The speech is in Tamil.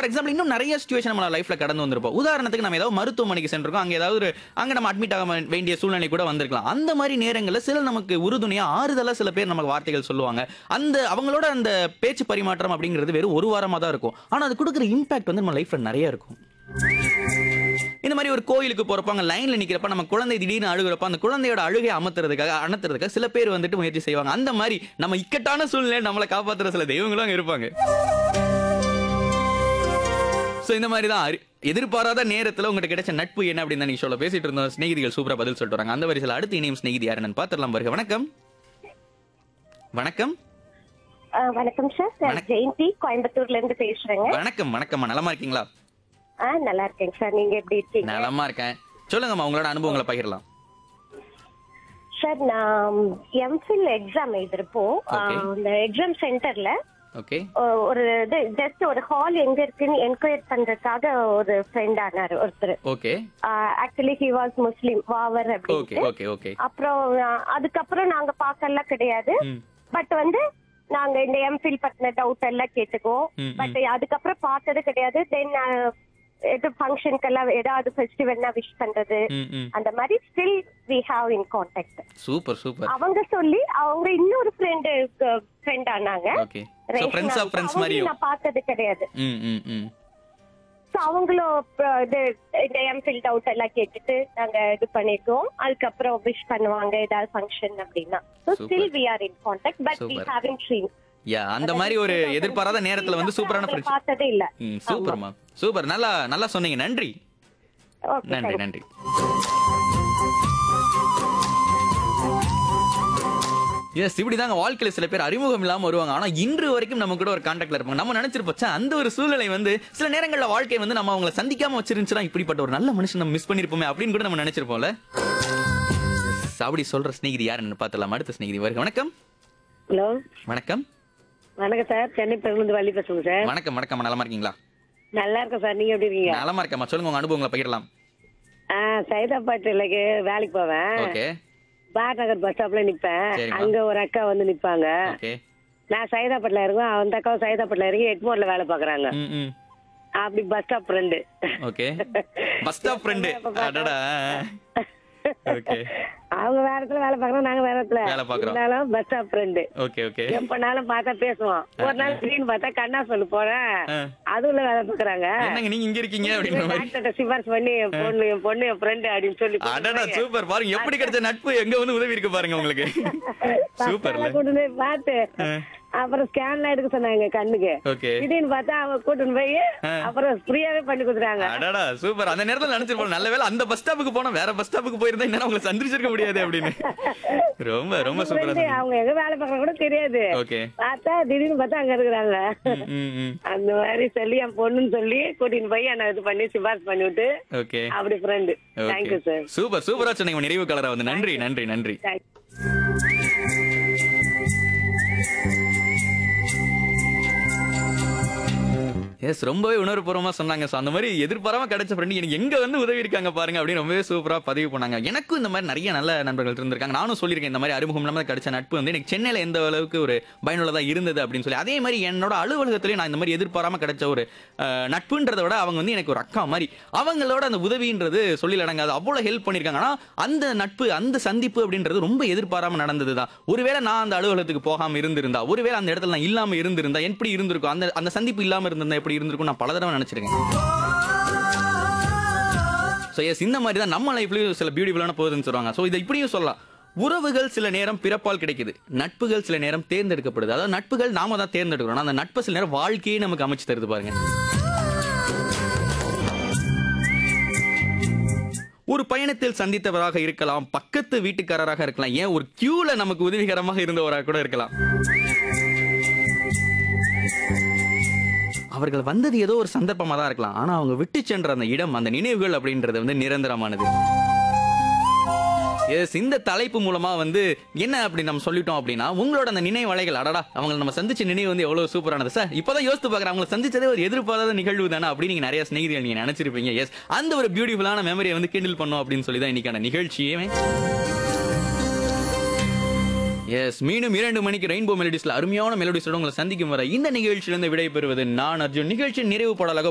ஃபார் எக்ஸாம்பிள் இன்னும் நிறைய சுச்சுவேஷன் நம்ம லைஃப்ல கடந்து வந்திருப்போம் உதாரணத்துக்கு நம்ம ஏதாவது மருத்துவமனைக்கு சென்றிருக்கோம் அங்க ஏதாவது ஒரு அங்க நம்ம அட்மிட் ஆக வேண்டிய சூழ்நிலை கூட வந்திருக்கலாம் அந்த மாதிரி நேரங்களில் சில நமக்கு உறுதுணையா ஆறுதலா சில பேர் நமக்கு வார்த்தைகள் சொல்லுவாங்க அந்த அவங்களோட அந்த பேச்சு பரிமாற்றம் அப்படிங்கிறது வெறும் ஒரு வாரமா தான் இருக்கும் ஆனா அது கொடுக்குற இம்பாக்ட் வந்து நம்ம லைஃப்ல நிறைய இருக்கும் இந்த மாதிரி ஒரு கோயிலுக்கு போறப்ப அங்க லைன்ல நிக்கிறப்ப நம்ம குழந்தை திடீர்னு அழுகுறப்ப அந்த குழந்தையோட அழுகை அமர்த்துறதுக்காக அணத்துறதுக்காக சில பேர் வந்துட்டு முயற்சி செய்வாங்க அந்த மாதிரி நம்ம இக்கட்டான சூழ்நிலை நம்மளை காப்பாத்துற சில தெய்வங்களும் அங்க இருப்பாங்க சோ இந்த மாதிரி தான் அரி- எதிர்பாராத நேரத்துல உங்களுக்கு கிடைச்ச நட்பு என்ன அப்படின்னு நீங்க சொல்ல பேசிட்டு இருந்தோம் சிநேகிதிகள் சூப்பரா பதில் சொல்லிட்டு வராங்க அந்த வரிசையில் அடுத்து இணையும் சிநேகிதி யாருன்னு பாத்துடலாம் பாருங்க வணக்கம் வணக்கம் ஆ, வணக்கம் சார் நான் வணக்கம். ஜெயந்தி கோயம்புத்தூர்ல இருந்து பேசுறேங்க வணக்கம் வணக்கம்மா நலமா இருக்கீங்களா ஆ நல்லா இருக்கேங்க சார் நீங்க எப்படி இருக்கீங்க நலமா இருக்கேன் சொல்லுங்கம்மா உங்களோட அனுபவங்களை பகிரலாம் சார் நான் எம்ஃபில் எக்ஸாம் எழுதிருப்போம் ஆ, Okay. இந்த எக்ஸாம் சென்டர்ல ஓகே ஒரு இது ஜஸ்ட் ஒரு ஹால் எங்க இருக்குன்னு என்கொயர் பண்றதுக்காக ஒரு ஃப்ரெண்ட் ஆனாரு ஒருத்தர் okay actually he was Muslim Vavar okay அப்படின்னு ஓகே ஓகே அப்புறம் ஆ, அதுக்கப்புறம் நாங்க பார்க்கலாம் கிடையாது ம் பட் வந்து நாங்க இந்த எம்ஃபில் பத்தின டவுட் எல்லாம் கேட்டுக்குவோம் ம், ம். பட் அதுக்கப்புறம் பார்த்தது கிடையாது தென் எது ஃபங்க்ஷனுக்கெல்லாம் ஏதாவது ஃபெஸ்டிவல்னா விஷ் பண்றது ம் ம் அந்த மாதிரி still we have in contact super super அவங்க சொல்லி அவங்க இன்னொரு ஃப்ரெண்டு ஃப்ரெண்ட் ஆனாங்க okay so friends of friends மாதிரி அவங்களையும் நான் பார்த்தது கிடையாது ம் ம் ம் ஸோ அவங்களும் அப்புறம் இது இந்த எம்ஃபில் டவுட் எல்லாம் கேட்டுட்டு நாங்க இது பண்ணிருக்கோம் அதுக்கப்புறம் விஷ் பண்ணுவாங்க ஏதாவது ஃபங்க்ஷன் அப்படின்னா so Super. Still we are in contact but we Super. Have in dream yeah அந்த மாதிரி ஒரு எதிர்பாராத நேரத்துல வந்து சூப்பரான ஃப்ரெண்ட்ஸ் பார்த்ததே இல்ல ம் சூப்பர்மா சூப்பர் நல்லா நல்லா சொன்னீங்க நன்றி ஓகே நன்றி நன்றி எஸ் இப்படிதாங்க வாழ்க்கையில சில பேர் அறிமுகம் இல்லாம வருவாங்க ஆனா இன்று வரைக்கும் நம்ம கூட ஒரு கான்டாக்ட்ல இருப்பாங்க நம்ம நினைச்சிருப்போம் ச்சே, அந்த ஒரு சூழ்நிலை வந்து சில நேரங்கள்ல வாழ்க்கை வந்து நம்ம அவங்கள சந்திக்காம வச்சிருந்துச்சுன்னா இப்படிப்பட்ட ஒரு நல்ல மனுஷன் நம்ம மிஸ் பண்ணிருப்போமே அப்படின்னு கூட நம்ம நினைச்சிருப்போம்ல Yes, அப்படி சொல்ற ஸ்நேகிதி யாருன்னு பார்த்தலாம் அடுத்த ஸ்நேகிதி வருக வணக்கம் ஹலோ வணக்கம் வணக்கம் சார் சென்னை பெருங்குந்து வள்ளி பேசுங்க சார் வணக்கம் வணக்கம் நலமா இருக்கீங்களா நல்லா இருக்கேன் சார் நீங்க எப்படி இருக்கீங்க நலமா இருக்கேம்மா சொல்லுங்க உங்க அனுபவங்களை பகிரலாம் ஆ சைதாபாட்டிலுக்கு வேலைக்கு போவேன் ஓகே பார் நகர் பஸ் ஸ்டாப்ல நிப்பேன் சரிம்மா. அங்க ஒரு அக்கா வந்து நிப்பாங்க ஓகே நான் சைதாப்பேட்டில் இருக்கேன் அந்த அக்காவும் சைதாப்பேட்டில் இறங்கி எட்மோர்ல வேலை பாக்குறாங்க ம் ம் அப்படி bus stop friend okay bus stop friend அடடா ஓகே அவங்க வேற இடத்துல வேலை பாக்குறோம் நாங்க வேற இடத்துல வேலை பார்க்கறோம். இருந்தாலும் bus stop friend okay okay எப்பனாலும் பார்த்தா பேசுவோம் ஒரு நாள் திடீர்னு பார்த்தா கண்ணா சொல்லு போறேன் ஆ. அதுல வேலை பாக்குறாங்க என்னங்க நீங்க இங்க இருக்கீங்க அப்படின்ற மாதிரி டாக்டர்கிட்ட சிபாரிசு பண்ணி என் பொண்ணு என் பொண்ணு என் ஃப்ரெண்டு அப்படின்னு சொல்லி அடடா சூப்பர் பாருங்க எப்படி கிடைச்ச நட்பு எங்க வந்து உதவி இருக்கு பாருங்க உங்களுக்கு சூப்பர்ல கூட்டு போய் பார்த்து அப்புறம் ஸ்கேன்லாம் எடுக்க சொன்னாங்க கண்ணுக்கு ஓகே திடீர்னு பார்த்தா அவங்க கூட்டின்னு போய் அப்புறம் ஃப்ரீயாவே பண்ணி கொடுத்துறாங்க அடடா சூப்பர் அந்த நேரத்துல நினைச்சிருப்போம் நல்ல வேளை அந்த பஸ் ஸ்டாப்புக்கு போனா வேற பஸ் ஸ்டாப்புக்கு போயிருந்தா என்ன உங்களை சந்திச்சிருக்க முடியாது அப்படின்னு ரொம்ப ரொம்ப சூப்பரா friend, சொன்னீங்க அவங்க எங்க வேலை பார்க்கற கூட தெரியாது ஓகே பார்த்தா திடீர்னு பார்த்தா அங்க இருக்கிறாங்க ம் ம் அந்த மாதிரி சொல்லி என் பொண்ணுன்னு சொல்லி கூட்டின்னு போய் என்ன இது பண்ணி சிபாரிசு பண்ணி விட்டு ஓகே அப்படி friend thank you okay sir super சூப்பரா சொன்னீங்க உங்க நிறைவு கலரா வந்து நன்றி நன்றி நன்றி எஸ் ரொம்பவே உணர்வுபூர்வமா சொன்னாங்க ஸோ அந்த மாதிரி எதிர்பாராம கிடைச்ச ஃப்ரெண்டு எனக்கு எங்க வந்து உதவி இருக்காங்க பாருங்க அப்படின்னு ரொம்பவே சூப்பரா பதிவு பண்ணாங்க எனக்கும் இந்த மாதிரி நிறைய நல்ல நண்பர்கள் இருந்திருக்காங்க நானும் சொல்லியிருக்கேன் இந்த மாதிரி அறிமுகம் இல்லாம கிடைச்ச நட்பு வந்து எனக்கு சென்னையில எந்த அளவுக்கு ஒரு பயனுள்ளதா இருந்தது அப்படின்னு சொல்லி அதே மாதிரி என்னோட அலுவலகத்திலேயே நான் இந்த மாதிரி எதிர்பாராம கிடைச்ச ஒரு அஹ், நட்புன்றதை விட அவங்க வந்து எனக்கு ஒரு அக்கா மாதிரி அவங்களோட அந்த உதவின்றது சொல்லில் அடங்காது அவ்வளவு ஹெல்ப் பண்ணியிருக்காங்க ஆனா அந்த நட்பு அந்த சந்திப்பு அப்படின்றது ரொம்ப எதிர்பாராம நடந்தது தான் ஒருவேளை நான் அந்த அலுவலகத்துக்கு போகாம இருந்திருந்தா ஒருவேளை அந்த இடத்துல நான் இல்லாம இருந்திருந்தா எப்படி இருந்திருக்கும் அந்த அந்த சந்திப்பு இல்லாம இருந்திருந்தா எப்படி இருந்திருக்கும் நான் பல தடவை நினைச்சிருக்கேன் ஸோ எஸ் இந்த மாதிரி தான் நம்ம லைஃப்லயும் சில பியூட்டிஃபுல்லான போகுதுன்னு சொல்லுவாங்க ஸோ இதை இப்படியும் சொல்லலாம் உறவுகள் சில நேரம் பிறப்பால் கிடைக்குது நட்புகள் சில நேரம் தேர்ந்தெடுக்கப்படுது அதாவது நட்புகள் நாம தான் தேர்ந்தெடுக்கிறோம் ஆனா அந்த நட்பு சில நேரம் வாழ்க்கையே நமக்கு அமைச்சு தருது பாருங்க ஒரு பயணத்தில் சந்தித்தவராக இருக்கலாம் பக்கத்து வீட்டுக்காரராக இருக்கலாம் ஏன் ஒரு கியூல நமக்கு உதவிகரமாக இருந்தவராக கூட இருக்கலாம் அவர்கள் வந்தது ஏதோ ஒரு சந்தர்ப்பமா தான் இருக்கலாம் ஆனா அவங்க விட்டு சென்ற அந்த இடம் அந்த நினைவுகள் அப்படின்றது வந்து நிரந்தரமானது எஸ் இந்த தலைப்பு மூலமா வந்து என்ன அப்படி நம்ம சொல்லிட்டோம் அப்படின்னா உங்களோட அந்த நினைவலைகள் அடடா அவங்களை நம்ம சந்திச்ச நினைவு வந்து எவ்வளவு சூப்பரானது சார் இப்பதான் யோசித்து பார்க்குறேன் அவங்களை சந்திச்சதே ஒரு எதிர்பாராத நிகழ்வு தானே அப்படி நீங்க நிறைய ஸ்நேகிதிகள் நீங்க நினைச்சிருப்பீங்க எஸ் அந்த ஒரு பியூட்டிஃபுல்லான மெமரியை வந்து கிண்டில் பண்ணோம் அப்படின்னு சொல்லி தான் இன்னைக்கான நிகழ்ச்சியே எஸ் மீண்டும் இரண்டு மணிக்கு ரெயின்போ மெலடிஸ்ல அருமையான மெலடிஸோட உங்களை சந்திக்கும் வரை இந்த நிகழ்ச்சியிலிருந்து விடைபெறுவது நான் அர்ஜுன் நிகழ்ச்சி நிறைவு பாடலாக